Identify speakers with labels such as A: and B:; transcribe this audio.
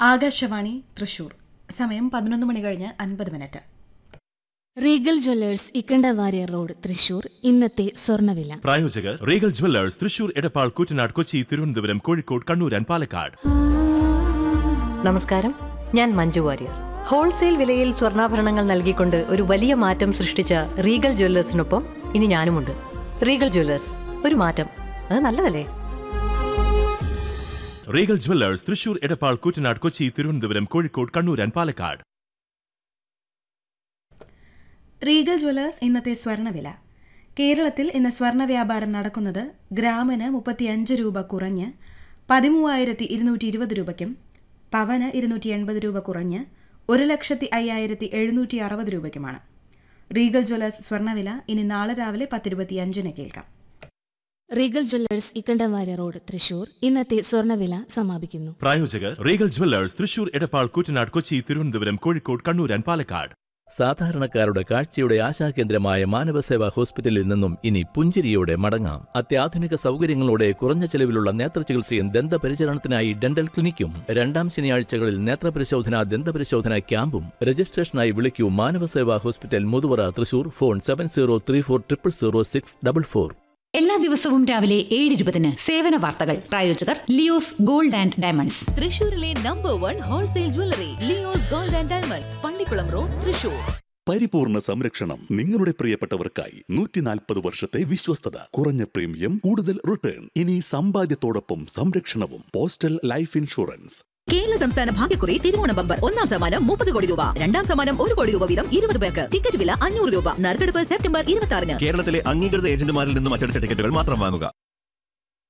A: ആകാശവാണി തൃശൂർ സമയം പതിനൊന്ന് മണി കഴിഞ്ഞ് അൻപത് minute
B: Regal jewellers Ikkandavarya road Thrissur ഇന്നത്തെ സ്വർണ്ണവില
C: പ്രായോജകർ Regal jewellers Thrissur Edappal Koottanad Kochi Thiruvananthapuram Kozhikode Kannur and Palakkad
D: നമസ്കാരം ഞാൻ മഞ്ജു വാര്യർ ഹോൾസെയിൽ വിലയിൽ സ്വർണ്ണാഭരണങ്ങൾ നൽകിക്കൊണ്ട് ഒരു വലിയ മാറ്റം സൃഷ്ടിച്ച റീഗൽ ജ്വല്ലേഴ്സിനൊപ്പം ഇനി ഞാനുമുണ്ട് റീഗൽ ജ്വല്ലേഴ്സ് ഒരു മാറ്റം അത് നല്ലതല്ലേ
C: Regal jewellers Thrissur Edappal Koottanad Kochi Thiruvananthapuram Kozhikode Kannur and Palakkad
A: Regal jewellers ഇന്നത്തെ സ്വർണ്ണവില കേരളത്തിൽ ഇന്ന് സ്വർണ്ണ വ്യാപാരം നടക്കുന്നത് ഗ്രാമിന് മുപ്പത്തിയഞ്ച് രൂപ കുറഞ്ഞ് പതിമൂവായിരത്തി ഇരുന്നൂറ്റി ഇരുപത് രൂപയ്ക്കും പവന് ഇരുന്നൂറ്റി എൺപത് രൂപ കുറഞ്ഞ് ഒരു ലക്ഷത്തി അയ്യായിരത്തി എഴുന്നൂറ്റി അറുപത് രൂപയ്ക്കുമാണ് റീഗൽ ജ്വല്ലേഴ്സ് സ്വർണ്ണവില ഇനി നാളെ രാവിലെ പത്തിരുപത്തിയഞ്ചിന് കേൾക്കാം
B: Regal jewellers Ikkandavarya road Thrissur ഇന്നത്തെ സ്വർണ്ണവില സമാപിക്കുന്നു
C: പ്രായോജകർ Regal jewellers Thrissur Edappal Koottanad Kochi Thiruvananthapuram Kozhikode Kannur and Palakkad
E: സാധാരണക്കാരുടെ കാഴ്ചയുടെ ആശാകേന്ദ്രമായ മാനവസേവാ ഹോസ്പിറ്റലിൽ നിന്നും ഇനി പുഞ്ചിരിയോടെ മടങ്ങാം അത്യാധുനിക സൗകര്യങ്ങളോടെ കുറഞ്ഞ ചെലവിലുള്ള നേത്രചികിത്സയും ദന്തപരിചരണത്തിനായി ഡെന്റൽ ക്ലിനിക്കും രണ്ടാം ശനിയാഴ്ചകളിൽ നേത്രപരിശോധന ദന്തപരിശോധന ക്യാമ്പും രജിസ്ട്രേഷനായി വിളിക്കൂ Manavaseva hospital Muthuvara Thrissur phone seven zero three four triple zero six double four
F: എല്ലാ ദിവസവും രാവിലെ ഏഴ് ഇരുപതിന് സേവന വാർത്തകൾ പ്രായോജകർ ലിയോസ് ഗോൾഡ് ആൻഡ് ഡയമണ്ട്സ്
G: തൃശൂരിലെ number one wholesale jewellery Leo's gold and diamonds Pallikulam road Thrissur
H: പരിപൂർണ സംരക്ഷണം നിങ്ങളുടെ പ്രിയപ്പെട്ടവർക്കായി നൂറ്റി നാൽപ്പത് വർഷത്തെ വിശ്വസ്തത കുറഞ്ഞ പ്രീമിയം കൂടുതൽ റിട്ടേൺ ഇനി സമ്പാദ്യത്തോടൊപ്പം സംരക്ഷണവും പോസ്റ്റൽ ലൈഫ് ഇൻഷുറൻസ്
G: കേരള സംസ്ഥാന ഭാഗ്യക്കുറി തിരുവോണ ബമ്പർ ഒന്നാം സമ്മാനം മുപ്പത് കോടി രൂപ രണ്ടാം സമ്മാനം ഒരു കോടി രൂപ വീതം ഇരുപത് പേർക്ക് ടിക്കറ്റ് വില അഞ്ഞൂറ് രൂപ നറുക്കെടുപ്പ് സെപ്റ്റംബർ ഇരുപത്തി ആറിന്
I: കേരളത്തിലെ അംഗീകൃത ഏജന്റുമാരിൽ നിന്നും അച്ചടിച്ച ടിക്കറ്റുകൾ മാത്രം വാങ്ങുക